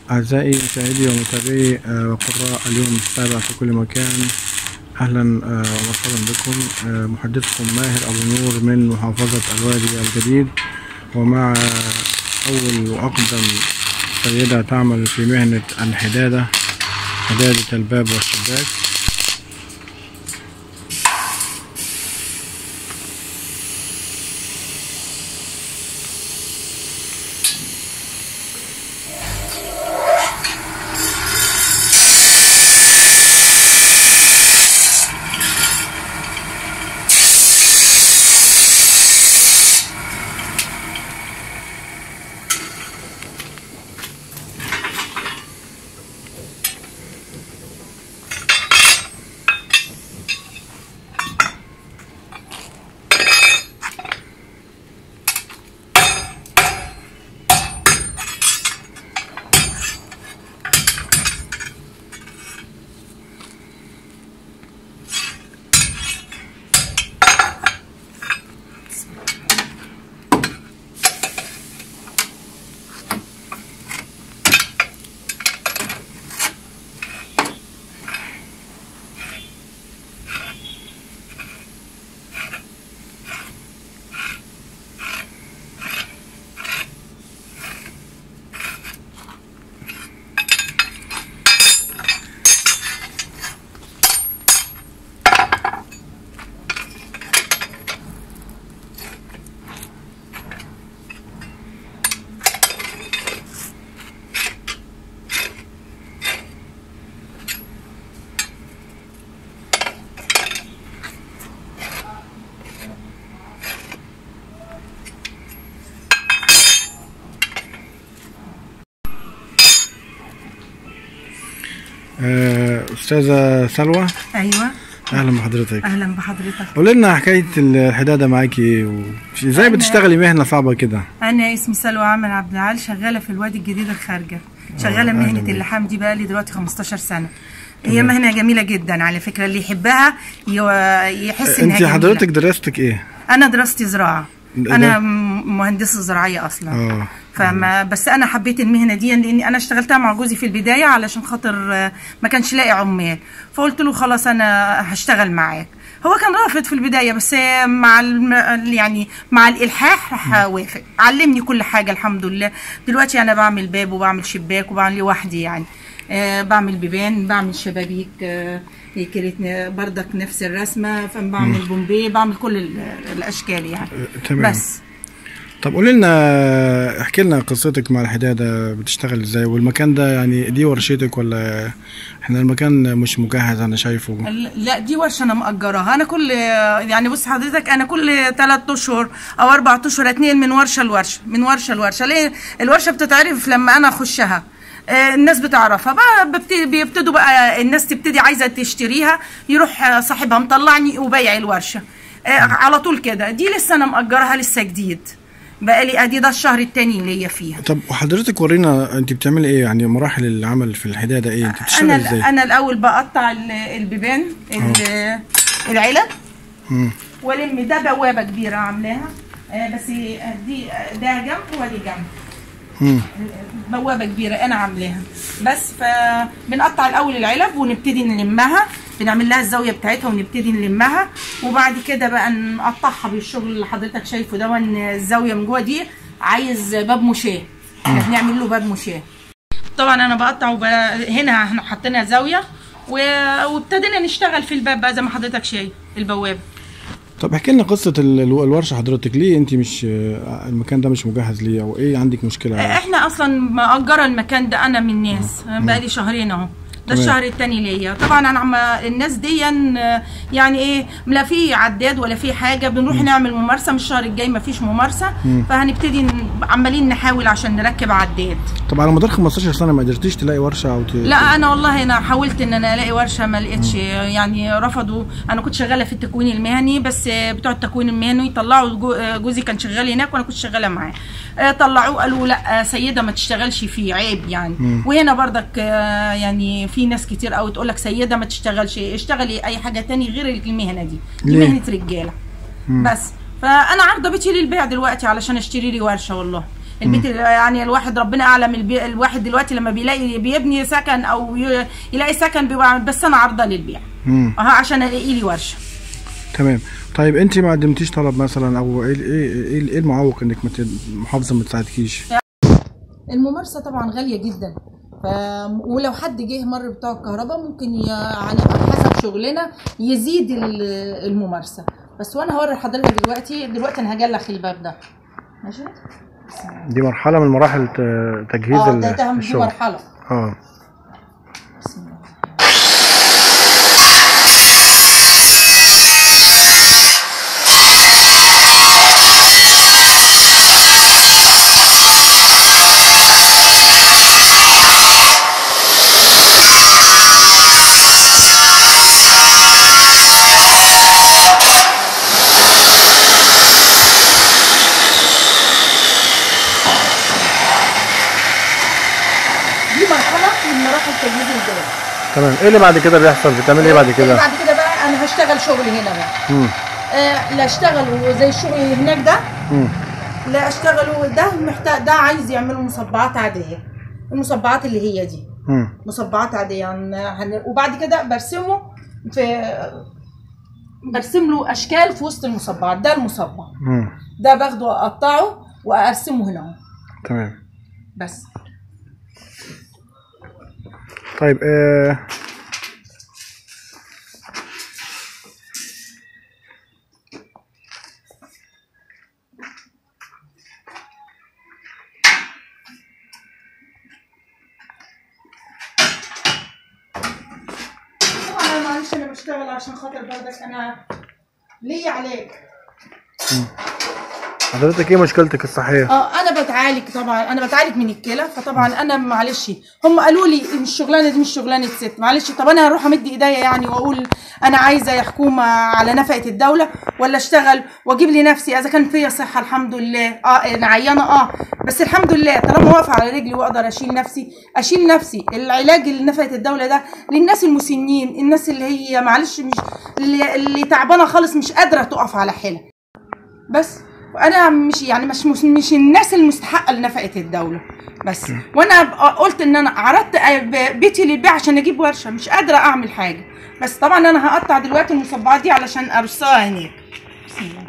أعزائي مشاهدي ومتابعي آه، وقراء اليوم السابع في كل مكان أهلا آه، ومرحبا بكم آه، محدثكم ماهر أبو نور من محافظة الوادي الجديد ومع أول وأقدم سيدة تعمل في مهنة الحدادة حدادة الباب والشباك آه، أستاذة سلوى ايوه أهلا بحضرتك اهلا بحضرتك قولي لنا حكاية الحدادة معاكي وازاي أنا- بتشتغلي مهنة صعبة كده انا اسمي سلوى عامر عبد العال شغاله في الوادي الجديد الخارجه شغاله أهلا مهنه بيك. اللحام دي بقى لي دلوقتي 15 سنه هي مهنه جميله جدا على فكره اللي يحبها ي- يحس انها انت جميلة. حضرتك دراستك ايه؟ انا دراستي زراعه ده- انا م- مهندسه زراعيه اصلا اه فما بس انا حبيت المهنه دي لاني انا اشتغلتها مع جوزي في البدايه علشان خاطر آه، ما كانش لاقي عمال فقلت له خلاص انا هشتغل معاك هو كان رافض في البدايه بس آه، مع الم... يعني مع الالحاح راح وافق علمني كل حاجه الحمد لله دلوقتي انا بعمل باب وبعمل شباك وبعمل لوحدي يعني آه بعمل بيبان بعمل شبابيك آه كانت بردك نفس الرسمه فبعمل بومبي بعمل كل ال- الاشكال يعني تمام بس طب قولي لنا احكي لنا قصتك مع الحدادة بتشتغل ازاي والمكان ده يعني دي ورشتك ولا احنا المكان مش مجهز انا شايفه لا دي ورشه انا مأجراها انا كل يعني بص حضرتك انا كل ثلاث اشهر او اربع اشهر اتنقل من ورشه لورشه من ورشه لورشه ليه الورشه بتتعرف لما انا اخشها آه، الناس بتعرفها بقى ببتدي بيبتدوا بقى الناس تبتدي عايزه تشتريها يروح آه، صاحبها مطلعني وبيع الورشه آه، على طول كده دي لسه انا مأجرها لسه جديد بقى لي ادي ده الشهر التاني ليا فيها طب وحضرتك ورينا انت بتعملي ايه يعني مراحل العمل في الحدادة ايه انت بتشتغلي انا ازاي؟ انا الاول بقطع ال- البيبان ال- العلب مم. والم ده بوابه كبيره عاملاها آه، بس دي ده جنب ودي جنب مم. بوابه كبيره انا عاملاها بس فبنقطع الاول العلب ونبتدي نلمها بنعمل لها الزاويه بتاعتها ونبتدي نلمها وبعد كده بقى نقطعها بالشغل اللي حضرتك شايفه ده وان الزاويه من جوه دي عايز باب مشاه احنا بنعمل له باب مشاه طبعا انا بقطع وب... هنا احنا حطينا زاويه و... وابتدينا نشتغل في الباب بقى زي ما حضرتك شايف البوابه طب احكي لنا قصة ال- الو- الورشة حضرتك ليه انت مش آه، المكان ده مش مجهز ليه او ايه عندك مشكلة احنا اصلا مأجرة المكان ده انا من ناس بقالي شهرين اهو ده تمام. الشهر التاني ليا طبعا انا عم الناس دي يعني ايه لا في عداد ولا في حاجه بنروح نعمل ممارسه من الشهر الجاي ما فيش ممارسه فهنبتدي ن- عمالين نحاول عشان نركب عداد طب على مدار 15 سنة ما قدرتيش تلاقي ورشة او ت... لا انا والله انا حاولت ان انا الاقي ورشه ما لقيتش يعني رفضوا انا كنت شغاله في التكوين المهني بس بتوع التكوين المهني طلعوا جو- جوزي كان شغال هناك وانا كنت شغاله معاه آه، طلعوه قالوا لا سيده ما تشتغلش فيه عيب يعني وهنا برضك آه، يعني في ناس كتير قوي تقول لك سيده ما تشتغلش اشتغلي اي حاجه تاني غير المهنه دي دي ليه؟ مهنه رجاله بس فانا عارضه بيتي للبيع دلوقتي علشان اشتري لي ورشه والله البيت ال- يعني الواحد ربنا اعلم البي... الواحد دلوقتي لما بيلاقي بيبني سكن او ي... يلاقي سكن بيبقى بس انا عارضه للبيع مم. اه عشان الاقي لي ورشه تمام طيب انت ما قدمتيش طلب مثلا او ايه ايه ايه, إيه المعوق انك ما ت- المحافظه ما تساعدكيش الممارسه طبعا غاليه جدا ف... ولو حد جه مر بتوع الكهرباء ممكن ي... على حسب شغلنا يزيد ال- الممارسه بس وانا هوري لحضرتك دلوقتي دلوقتي انا هجلخ الباب ده ماشي دي مرحله من مراحل ت- تجهيز اه ال- ده ده دي الشغل مرحله اه بسم الله دي مرحله من مراحل تجهيز الباب تمام ايه اللي بعد كده بيحصل بتعملي ايه بعد كده بعد كده بقى انا هشتغل شغل هنا بقى مم. آه لا اشتغل زي الشغل اللي هناك ده مم. لا اشتغلوا ده محتاج ده عايز يعملوا مصبعات عاديه المصبعات اللي هي دي مم. مصبعات عاديه هن... هن... وبعد كده برسمه في برسم له اشكال في وسط المصبعات ده المصبع مم. ده باخده اقطعه وارسمه هنا اهو. تمام بس طيب آه طبعا انا معلش انا بشتغل عشان خاطر برضك انا ليا علاج حضرتك ايه مشكلتك الصحيه اه انا بتعالج طبعا انا بتعالج من الكلى فطبعا انا معلش هم قالوا لي إن الشغلانه دي مش شغلانه ست معلش طب انا هروح امد ايديا يعني واقول انا عايزه يا حكومه على نفقه الدوله ولا اشتغل واجيب لي نفسي اذا كان فيا صحه الحمد لله اه انا عيانه اه بس الحمد لله طالما واقفه على رجلي واقدر اشيل نفسي اشيل نفسي العلاج اللي نفقه الدوله ده للناس المسنين الناس اللي هي معلش مش اللي, اللي تعبانه خالص مش قادره تقف على حيلها بس وانا مش يعني مش مش, مش الناس المستحقه لنفقه الدوله بس وانا ب- قلت ان انا عرضت ب- بيتي للبيع عشان اجيب ورشه مش قادره اعمل حاجه بس طبعا انا هقطع دلوقتي المصبعات دي علشان ارصها هناك بسم الله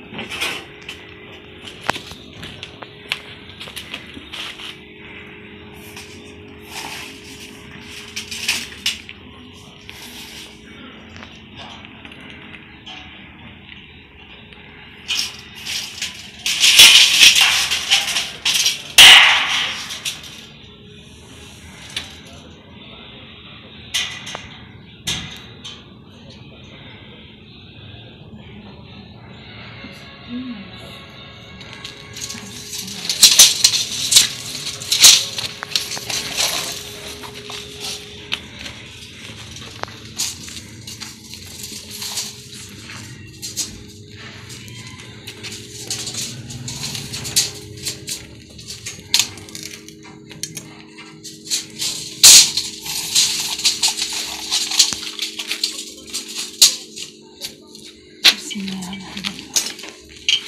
بسم الله الرحمن الرحيم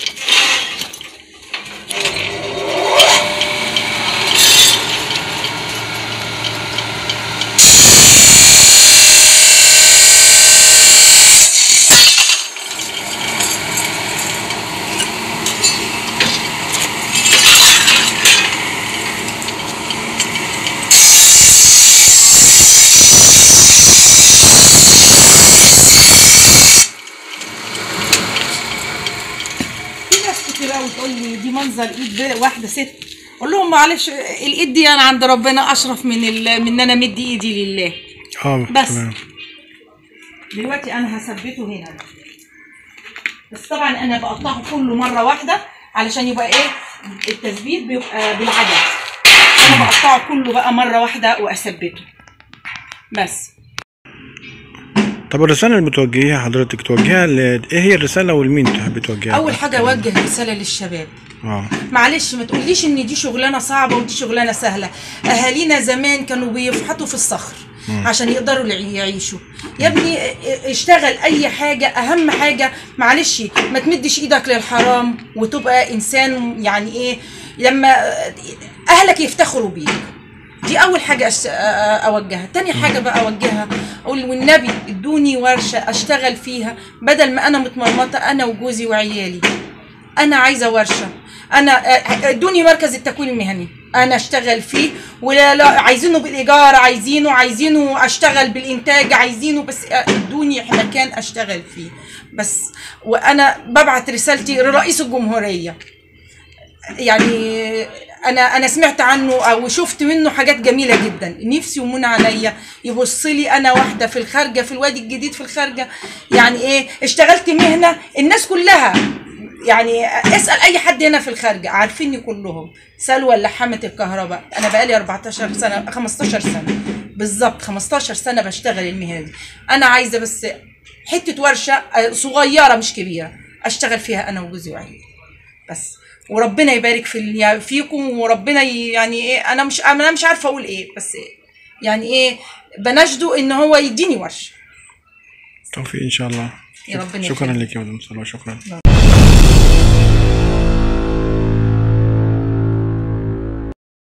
في ناس كتير قوي تقول لي دي منظر ايد ب- واحده ست اقول لهم معلش الايد دي انا عند ربنا اشرف من ال... من ان انا مدي ايدي لله اه بس. تمام دلوقتي انا هثبته هنا بس طبعا انا بقطعه كله مره واحده علشان يبقى ايه التثبيت بيبقى بالعدد انا بقطعه كله بقى مره واحده واثبته بس طب الرساله اللي بتوجهيها حضرتك توجهها ل... ايه هي الرساله والمين تحب توجهها اول حاجه اوجه رساله للشباب اه معلش ما تقوليش ان دي شغلانه صعبه ودي شغلانه سهله اهالينا زمان كانوا بيفحطوا في الصخر عشان يقدروا يع- يعيشوا يا ابني اشتغل اي حاجه اهم حاجه معلش ما تمدش ايدك للحرام وتبقى انسان يعني ايه لما اهلك يفتخروا بيك دي اول حاجه أش... أ- أ- اوجهها تاني حاجه بقى اوجهها اقول والنبي ادوني ورشه اشتغل فيها بدل ما انا متمرمطه انا وجوزي وعيالي انا عايزه ورشه انا أ- ادوني مركز التكوين المهني انا اشتغل فيه ولا لا عايزينه بالايجار عايزينه عايزينه اشتغل بالانتاج عايزينه بس ادوني مكان اشتغل فيه بس وانا ببعت رسالتي لرئيس الجمهوريه يعني انا انا سمعت عنه او شفت منه حاجات جميله جدا نفسي يمون عليا يبص لي انا واحده في الخارجه في الوادي الجديد في الخارجه يعني ايه اشتغلت مهنه الناس كلها يعني اسال اي حد هنا في الخارجه عارفيني كلهم سلوى اللحامه الكهرباء انا بقالي 14 سنه 15 سنه بالظبط 15 سنه بشتغل المهنه دي انا عايزه بس حته ورشه صغيره مش كبيره اشتغل فيها انا وجوزي وعيالي بس وربنا يبارك في ال- فيكم وربنا ي- يعني ايه انا مش انا مش عارفه اقول ايه بس يعني ايه بناشده ان هو يديني ورشه توفيق ان شاء الله يا ربنا شكرا يخليك. لك يا مدام سلوى شكرا